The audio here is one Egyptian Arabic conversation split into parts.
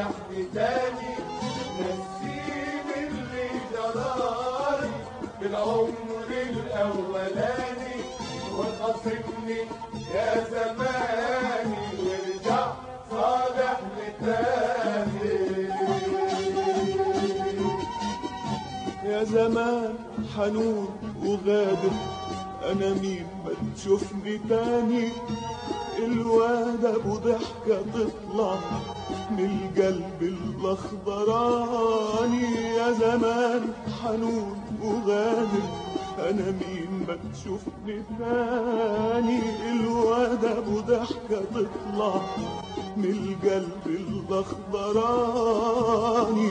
صالحني تاني نسيني اللي جرالي بالعمر الأولاني وخاصمني يا زماني وارجع صالحني تاني يا زمان حنون وغادر انا مين ما تشوفني تاني الواد ابو ضحكة تطلع من القلب الاخضراني يا زمان حنون وغادر انا مين ما تشوفني تاني الواد ابو ضحكة تطلع من القلب الاخضراني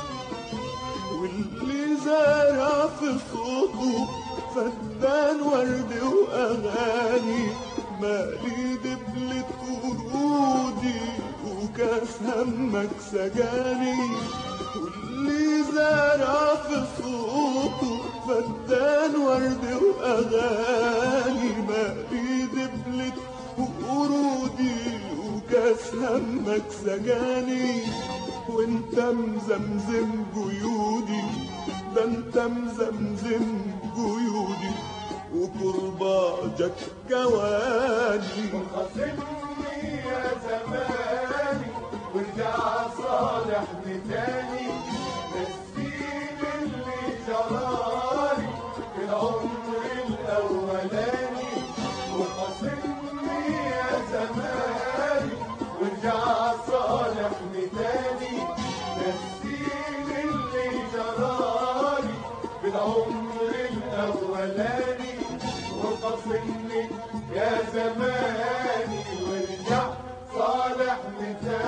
واللي زارع في صوته فدان ورد واغاني مالي دبلة ورودي وكاس همك سجاني واللي زارع في صوته فدان ورد واغاني مالي دبلة ورودي وكاس همك سجاني وانت مزمزم جيودي ده انت مزمزم جيودي وكرباجك كواني خاصمني يا زماني وارجع صالحني تاني نسيني اللي جرالي في العمر الأولاني وخاصمني يا زماني وارجع صالحني تاني نسيني اللي جرالي بالعمر الأولاني وخاصمني يا زماني وارجع صالحني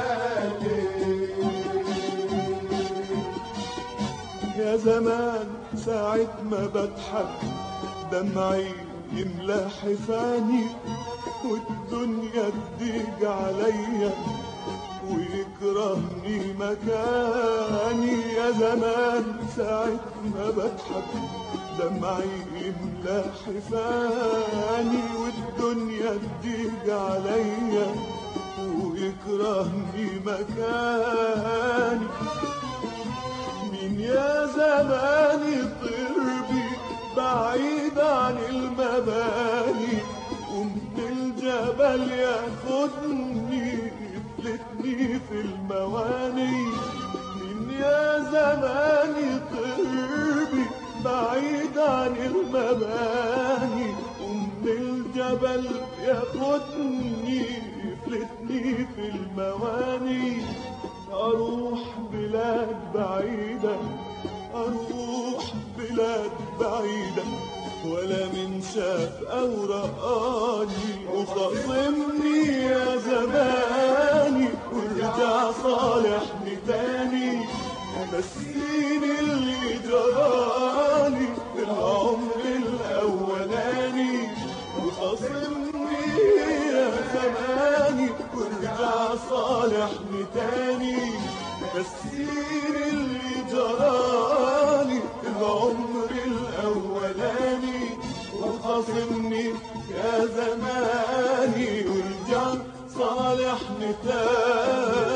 تاني يا زمان ساعة ما بضحك دمعي يملى حفاني والدنيا تضيق عليا ويكرهني مكاني يا زمان ساعة ما بضحك دمعي يملى حفاني والدنيا تضيق عليا ويكرهني مكاني مين يا زماني طربي بعيد عن المباني ومن الجبل ياخدني يفلتني في المواني مين يا زماني طربي بعيد عن المباني ومن الجبل ياخدني يفلتني في المواني أروح بلاد بعيدة أروح بلاد بعيدة ولا من شاف أو رآني وخاصمني يا زماني وارجع صالحني تاني نسيني اللي جرالي في العمر الأولاني وخاصمني يا زماني وارجع صالحني تاني نسيني اللي جرالي في العمر الأولاني وخاصمني يا زماني وارجع صالحني تاني